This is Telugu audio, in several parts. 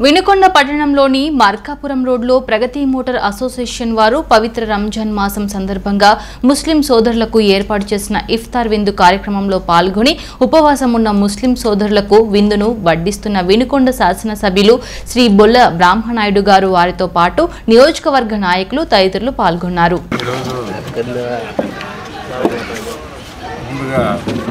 వినుకొండ పట్టణంలోని మార్కాపురం రోడ్లో ప్రగతి మోటార్ అసోసియేషన్ వారు పవిత్ర రంజాన్ మాసం సందర్భంగా ముస్లిం సోదరులకు ఏర్పాటు చేసిన ఇఫ్తార్ విందు కార్యక్రమంలో పాల్గొని ఉపవాసం ఉన్న ముస్లిం సోదరులకు విందును వడ్డిస్తున్న వినుకొండ శాసనసభ్యులు శ్రీ బొల్ల బ్రాహ్మణాయుడు గారు వారితో పాటు నియోజకవర్గ నాయకులు తదితరులు పాల్గొన్నారు ఈరోజు ముందుగా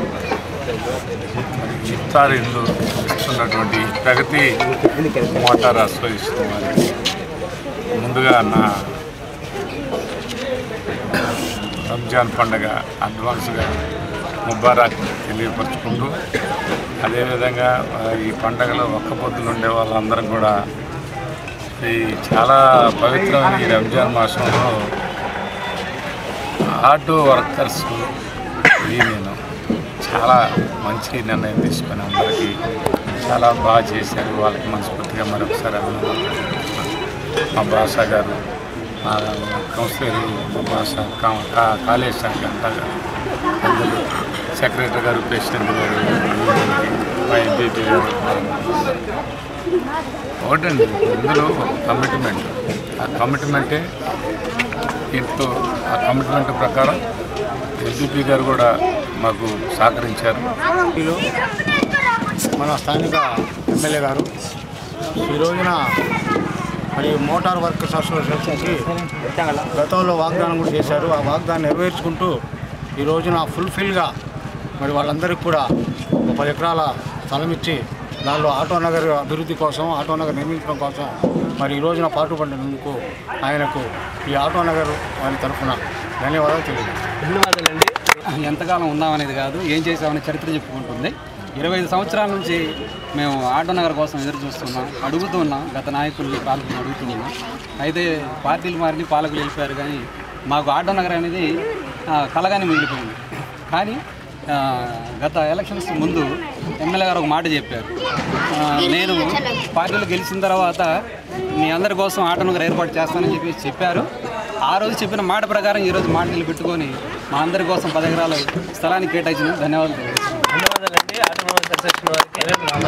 మరి ఇఫ్తార్ ఇల్లు ఇస్తున్నటువంటి ప్రగతి మోటార్ అసోసియేషన్ వారికి ముందుగా నా రంజాన్ పండగ అడ్వాన్స్గా ముబారక్ తెలియపరుచుకుంటూ అదేవిధంగా ఆ, ఈ పండగలో ఒక్క పొద్దులు ఉండే వాళ్ళందరం కూడా ఈ చాలా పవిత్రమైన ఈ రంజాన్ మాసంలో ఆటో వర్కర్స్ యూనియన్ చాలా మంచి నిర్ణయం తీసుకొని అందరికీ చాలా బాగా చేశారు వాళ్ళకి మనస్ఫూర్తిగా మరొకసారి అభినందనలు తెలుపుతున్నాను. మా భాష గారు మా కౌన్సిలర్ మా భాష కా- కా- కాలేజ్ శాఖ అంతా గారు, అందరూ సెక్రటరీ గారు ప్రెసిడెంట్ గారు యూనియన్కి, మా ఎంపీపీ గారు ఒకటండి ఇందులో కమిట్మెంట్ ఆ కమిట్మెంటే దీంతో ఆ కమిట్మెంట్ ప్రకారం ఎస్డిపి గారు కూడా మాకు సహకరించారు వీళ్ళు మన స్థానిక ఎమ్మెల్యే గారు ఈ రోజున మరి మోటార్ వర్కర్స్ అసోసియేషన్కి గతంలో వాగ్దానం కూడా చేశారు ఆ వాగ్దానం నెరవేర్చుకుంటూ ఈ రోజున ఫుల్ఫిల్గా మరి వాళ్ళందరికీ కూడా ఒక పది ఎకరాల స్థలం ఇచ్చి దానిలో ఆటో నగర్ అభివృద్ధి కోసం ఆటో నగర్ నిర్మించడం కోసం మరి ఈ రోజున పాటుపడినందుకు ఆయనకు ఈ ఆటో నగర్ వారి తరఫున ధన్యవాదాలు తెలియజేస్తాను ధన్యవాదాలండి ఎంతకాలం ఉన్నామనేది కాదు ఏం చేసామనే చరిత్ర చెప్పుకుంటుంది ఇరవై ఐదు సంవత్సరాల నుంచి మేము ఆటో నగర్ కోసం ఎదురు చూస్తున్నాం అడుగుతున్నాం గత నాయకుల్ని పాలకులు అడుగుతున్నాం అయితే పార్టీలు మారిని పాలకులు వెళ్ళిపోయారు కానీ మాకు ఆటో నగర్ అనేది ఆ, కలగానే మిగిలిపోయింది కానీ ఆ, గత ఎలక్షన్స్ ముందు ఎమ్మెల్యే గారు ఒక మాట చెప్పారు ఆ, నేను పార్టీలు గెలిచిన తర్వాత మీ అందరి కోసం ఆటో నగర్ ఏర్పాటు చేస్తానని చెప్పి చెప్పారు ఆ రోజు చెప్పిన మాట ప్రకారం ఈరోజు మాట నిలబెట్టుకొని మా అందరి కోసం పది ఎకరాలు స్థలాన్ని కేటాయించిన ధన్యవాదాలు తెలియజేస్తున్నాను. ధన్యవాదాలండి ఆటోమొబైల్ సక్సెషన్ వారికి